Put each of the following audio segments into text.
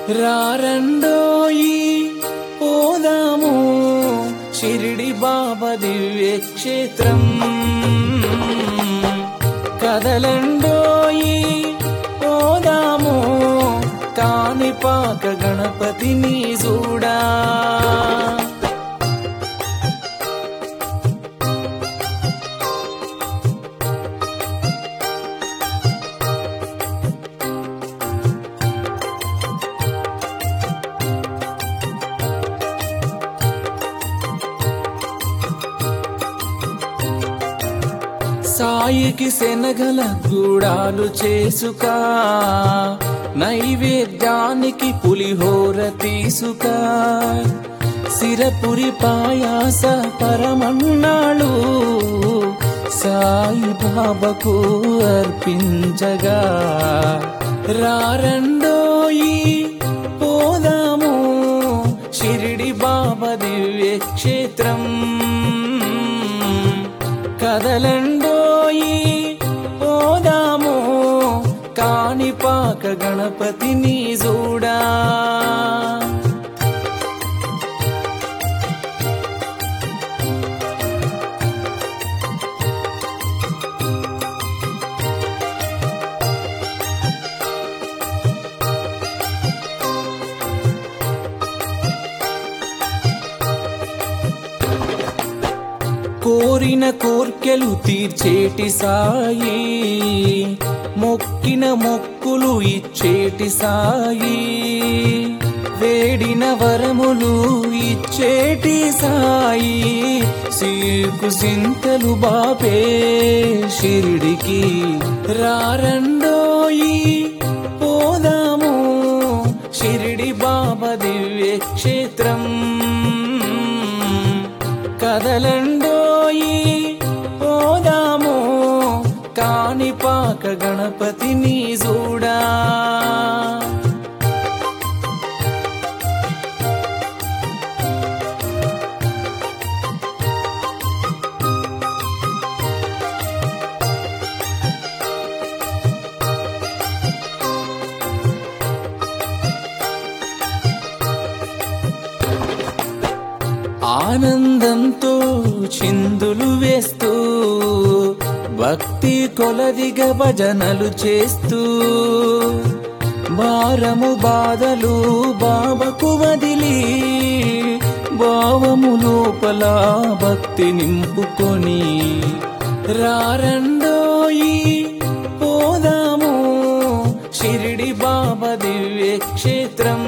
రారండోయి పోదాము షిరిడి బాబా దివ్య క్షేత్రం కదలండోయి పోదాము కాణిపాక గణపతిని చూడా సాయికి శనగల గూడాలు చేసుక నైవేద్యానికి పులిహోర తీసుక సిరపురి పాయాస పరమన్నాళ్ళు సాయి బాబాకు అర్పించగా రారండోయి పోదాము షిరిడి బాబా దివ్య క్షేత్రం కదలండోయి పోదాము కాణిపాక గణపతిని చూడా కోరిన కోర్కెలు తీర్చేటి సాయి మొక్కిన మొక్కులు ఇచ్చేటి సాయి వేడిన వరములు ఇచ్చేటి సాయి సీకు సింతలు బాపే షిరిడికి రారండోయి పోదాము షిరిడి బాబా దివ్య క్షేత్రం కదలండోయి పోదాము కాణిపాక గణపతిని చూడా ఆనందంతో చిందులు వేస్తూ భక్తి కొలదిగా భజనలు చేస్తూ భారము బాధలు బాబకు వదిలి భావము లోపల భక్తి నింపుకొని రారండోయి పోదాము షిరిడి బాబా దివ్య క్షేత్రం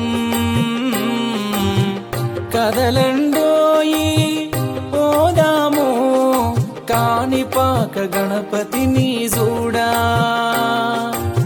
కదలండోయి పోదాము కాణిపాక గణపతిని చూడా